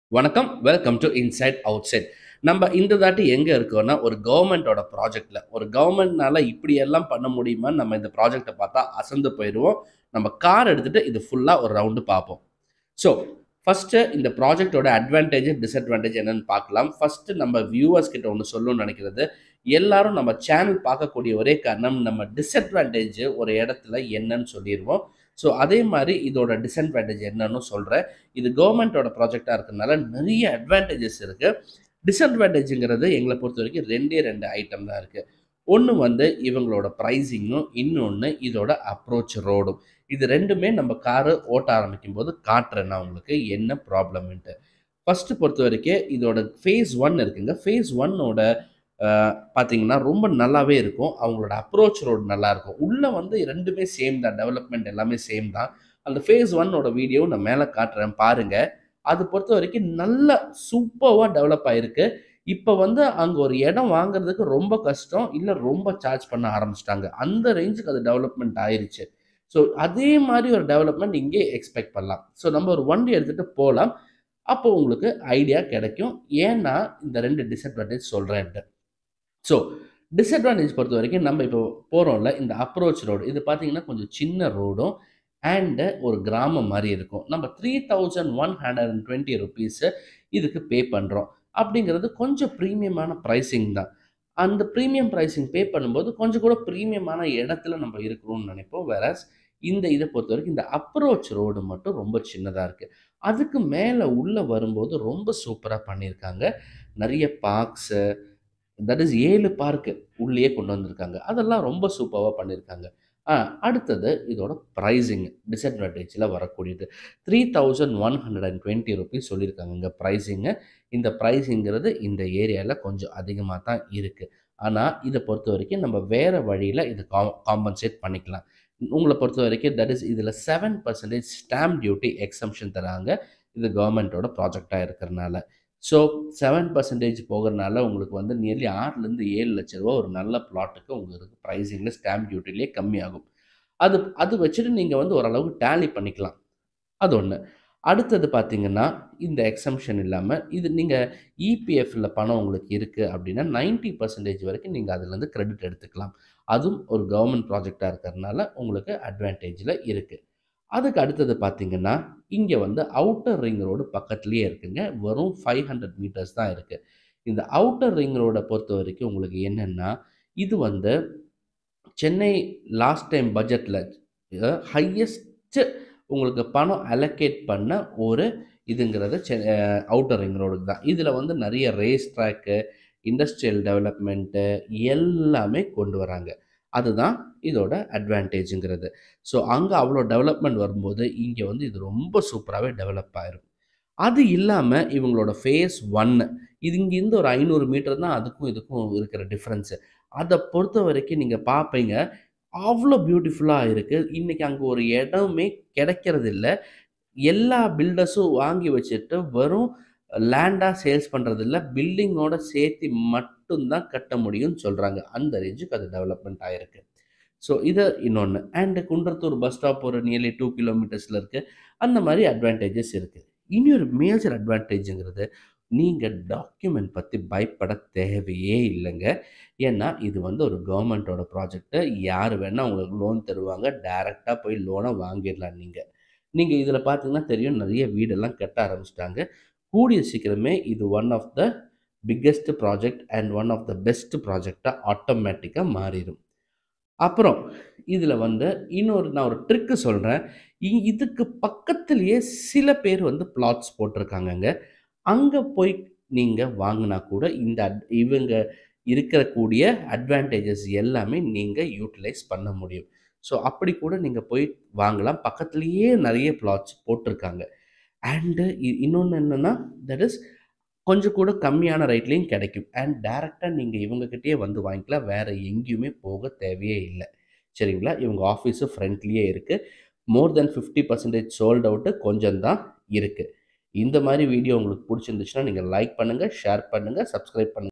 வணக்கம் welcome to inside outside நம்ம இந்த தாட்டி எங்கே இருக்கோம்னா ஒரு கவர்மெண்ட்டோட ப்ராஜெக்டில் ஒரு கவர்மெண்ட்னால இப்படி எல்லாம் பண்ண முடியுமான்னு நம்ம இந்த ப்ராஜெக்டை பார்த்தா அசந்து போயிடுவோம் நம்ம கார் எடுத்துகிட்டு இது ஃபுல்லாக ஒரு ரவுண்டு பார்ப்போம் ஸோ ஃபஸ்ட்டு இந்த ப்ராஜெக்டோட அட்வான்டேஜ் டிஸ்அட்வான்டேஜ் என்னன்னு பார்க்கலாம் ஃபஸ்ட்டு நம்ம வியூவர்ஸ் கிட்ட ஒன்று சொல்லணும்னு நினைக்கிறது எல்லாரும் நம்ம சேனல் பார்க்கக்கூடிய ஒரே காரணம் நம்ம டிஸ்அட்வான்டேஜ் ஒரு இடத்துல என்னன்னு சொல்லிடுவோம் ஸோ அதே மாதிரி இதோட டிஸ்அட்வான்டேஜ் என்னன்னு சொல்கிறேன் இது கவர்மெண்ட்டோட ப்ராஜெக்டாக இருக்கிறதுனால நிறைய அட்வான்டேஜஸ் இருக்குது டிஸ்அட்வான்டேஜுங்கிறது எங்களை பொறுத்த வரைக்கும் ரெண்டே ரெண்டு ஐட்டம் தான் இருக்குது ஒன்று வந்து இவங்களோட ப்ரைஸிங்கும் இன்னொன்று இதோட அப்ரோச் ரோடும் இது ரெண்டுமே நம்ம காரு ஓட்ட ஆரம்பிக்கும் போது காட்டுறேன் நான் உங்களுக்கு என்ன ப்ராப்ளம்ன்ட்டு ஃபஸ்ட்டு பொறுத்த வரைக்கும் இதோட ஃபேஸ் ஒன் இருக்குங்க ஃபேஸ் ஒன்னோட பார்த்தீங்கன்னா ரொம்ப நல்லாவே இருக்கும் அவங்களோட அப்ரோச் ரோடு நல்லா இருக்கும் உள்ளே வந்து ரெண்டுமே சேம் தான் டெவலப்மெண்ட் எல்லாமே சேம் தான் அந்த ஃபேஸ் ஒன்னோட வீடியோ நான் மேலே காட்டுறேன் பாருங்க அது பொறுத்த வரைக்கும் நல்ல சூப்பராக டெவலப் ஆயிருக்கு இப்போ வந்து அங்கே ஒரு இடம் வாங்குறதுக்கு ரொம்ப கஷ்டம் இல்லை ரொம்ப சார்ஜ் பண்ண ஆரம்பிச்சிட்டாங்க அந்த ரேஞ்சுக்கு அது டெவலப்மெண்ட் ஆயிருச்சு ஸோ அதே மாதிரி ஒரு டெவலப்மெண்ட் இங்கே எக்ஸ்பெக்ட் பண்ணலாம் ஸோ நம்ம ஒரு வண்டி எடுத்துகிட்டு போகலாம் அப்போ உங்களுக்கு ஐடியா கிடைக்கும் ஏன்னா இந்த ரெண்டு டிஸ்அட்வான்டேஜ் சொல்கிறேன்ட்டு ஸோ டிஸ்அட்வான்டேஜ் பொறுத்த வரைக்கும் நம்ம இப்போ போகிறோம்ல இந்த அப்ரோச் ரோடு இது பார்த்தீங்கன்னா கொஞ்சம் சின்ன ரோடும் அண்டு ஒரு கிராமம் மாதிரி இருக்கும் நம்ம three thousand one hundred and twenty rupees இதுக்கு பே பண்ணுறோம் அப்படிங்கிறது கொஞ்சம் ப்ரீமியமான ப்ரைஸிங் தான் அந்த ப்ரீமியம் ப்ரைஸிங் பே பண்ணும்போது கொஞ்சம் கூட ப்ரீமியமான இடத்துல நம்ம இருக்கிறோம்னு நினைப்போம் வேற இந்த இதை பொறுத்த வரைக்கும் இந்த அப்ரோச் ரோடு மட்டும் ரொம்ப சின்னதாக இருக்குது அதுக்கு மேலே உள்ளே வரும்போது ரொம்ப சூப்பராக பண்ணியிருக்காங்க நிறைய பார்க்ஸு தட் இஸ் ஏழு பார்க்கு உள்ளேயே கொண்டு வந்திருக்காங்க அதெல்லாம் ரொம்ப சூப்பராக பண்ணியிருக்காங்க ஆ அடுத்தது இதோட ப்ரைஸிங் டிஸ்அட்வான்டேஜில் வரக்கூடியது three thousand one hundred and twenty rupees சொல்லியிருக்காங்க இங்கே ப்ரைஸிங்கு இந்த ப்ரைஸிங்கிறது இந்த ஏரியாவில் கொஞ்சம் அதிகமாக தான் இருக்குது ஆனால் இதை பொறுத்த வரைக்கும் நம்ம வேறு வழியில் இது காம் காம்பன்சேட் பண்ணிக்கலாம் உங்களை பொறுத்த வரைக்கும் தட் இஸ் இதில் seven percentage stamp duty exemption தராங்க இது கவர்மெண்ட்டோட ப்ராஜெக்டாக இருக்கிறனால ஸோ செவன் பர்சன்டேஜ் போகிறனால உங்களுக்கு வந்து நியர்லி ஆறுலேருந்து ஏழு லட்ச ரூபா ஒரு நல்ல ப்ளாட்டுக்கு உங்களுக்கு ப்ரைஸிங்கில் ஸ்டாம்ப் டியூட்டிலே கம்மியாகும் அது அது வச்சுட்டு நீங்கள் வந்து ஓரளவுக்கு டேலி பண்ணிக்கலாம் அது ஒன்று அடுத்தது பார்த்தீங்கன்னா இந்த எக்ஸம்ஷன் இல்லாமல் இது நீங்கள் இபிஎஃப்ல பணம் உங்களுக்கு இருக்குது அப்படின்னா நைன்ட்டி பர்சன்டேஜ் வரைக்கும் நீங்கள் அதுலேருந்து கிரெடிட் எடுத்துக்கலாம் அதுவும் ஒரு கவர்மெண்ட் ப்ராஜெக்டாக இருக்கிறதுனால உங்களுக்கு அட்வான்டேஜில் இருக்குது அதுக்கு அடுத்தது பார்த்தீங்கன்னா இங்கே வந்து அவுட்டர் ரிங் ரோடு பக்கத்துலேயே இருக்குங்க வெறும் ஃபைவ் ஹண்ட்ரட் மீட்டர்ஸ் தான் இருக்குது இந்த அவுட்டர் ரிங் ரோடை பொறுத்த வரைக்கும் உங்களுக்கு என்னென்னா இது வந்து சென்னை லாஸ்ட் டைம் பட்ஜெட்டில் ஹையஸ்ட்டு உங்களுக்கு பணம் அலோகேட் பண்ண ஒரு இதுங்கிறது செ அவுட்டர் ரிங் ரோடுக்கு தான் இதில் வந்து நிறைய ரேஸ் ட்ராக்கு இண்டஸ்ட்ரியல் டெவலப்மெண்ட்டு எல்லாமே கொண்டு வராங்க அதுதான் இதோட அட்வான்டேஜுங்கிறது ஸோ அங்கே அவ்வளோ டெவலப்மெண்ட் வரும்போது இங்கே வந்து இது ரொம்ப சூப்பராகவே டெவலப் ஆயிரும் அது இல்லாமல் இவங்களோட ஃபேஸ் ஒன்று இது இங்கேருந்து ஒரு ஐநூறு மீட்டர் தான் அதுக்கும் இதுக்கும் இருக்கிற டிஃப்ரென்ஸு அதை பொறுத்த வரைக்கும் நீங்கள் பார்ப்பீங்க அவ்வளோ பியூட்டிஃபுல்லாக இருக்குது இன்றைக்கி அங்கே ஒரு இடமே கிடைக்கிறது இல்லை எல்லா பில்டர்ஸும் வாங்கி வச்சுட்டு வெறும் லேண்டாக சேல்ஸ் பண்ணுறது இல்லை பில்டிங்கோட சேர்த்து மட்டும்தான் கட்ட முடியும்னு சொல்கிறாங்க அந்த ரேஞ்சுக்கு அது டெவலப்மெண்ட் ஆகிருக்கு ஸோ இது இன்னொன்று அண்டு குன்றத்தூர் பஸ் ஸ்டாப் ஒரு நியர்லி டூ கிலோமீட்டர்ஸில் இருக்குது அந்த மாதிரி அட்வான்டேஜஸ் இருக்குது இனி ஒரு மேஜர் அட்வான்டேஜுங்கிறது நீங்கள் டாக்குமெண்ட் பற்றி பயப்பட தேவையே இல்லைங்க ஏன்னா இது வந்து ஒரு கவர்மெண்ட்டோட ப்ராஜெக்ட்டு யார் வேணால் உங்களுக்கு லோன் தருவாங்க டைரெக்டாக போய் லோனை வாங்கிடலாம் நீங்கள் நீங்கள் இதில் பார்த்தீங்கன்னா தெரியும் நிறைய வீடெல்லாம் கட்ட ஆரம்பிச்சிட்டாங்க கூடிய சீக்கிரமே இது one of the biggest project and one of the best ப்ராஜெக்டாக ஆட்டோமேட்டிக்காக மாறிடும் அப்புறம் இதில் வந்து இன்னொரு நான் ஒரு ட்ரிக்கு சொல்கிறேன் இதுக்கு பக்கத்துலேயே சில பேர் வந்து பிளாட்ஸ் போட்டிருக்காங்கங்க அங்கே போய் நீங்கள் வாங்கினா கூட இந்த இவங்க இருக்கக்கூடிய அட்வான்டேஜஸ் எல்லாமே நீங்கள் யூட்டிலைஸ் பண்ண முடியும் ஸோ அப்படி கூட நீங்கள் போய் வாங்கலாம் பக்கத்துலேயே நிறைய பிளாட்ஸ் போட்டிருக்காங்க அண்டு இன்னொன்று என்னென்னா தட் இஸ் கொஞ்சம் கூட கம்மியான ரேட்லேயும் கிடைக்கும் அண்ட் டேரெக்டாக நீங்கள் இவங்கக்கிட்டே வந்து வாங்கிக்கலாம் வேறு எங்கேயுமே போக தேவையே இல்லை சரிங்களா இவங்க ஆஃபீஸு ஃப்ரண்ட்லேயே இருக்குது more than fifty percentage sold out கொஞ்சம் தான் இருக்குது இந்த மாதிரி வீடியோ உங்களுக்கு பிடிச்சிருந்துச்சுன்னா நீங்கள் லைக் பண்ணுங்கள் ஷேர் பண்ணுங்கள் சப்ஸ்கிரைப் பண்ணுங்கள்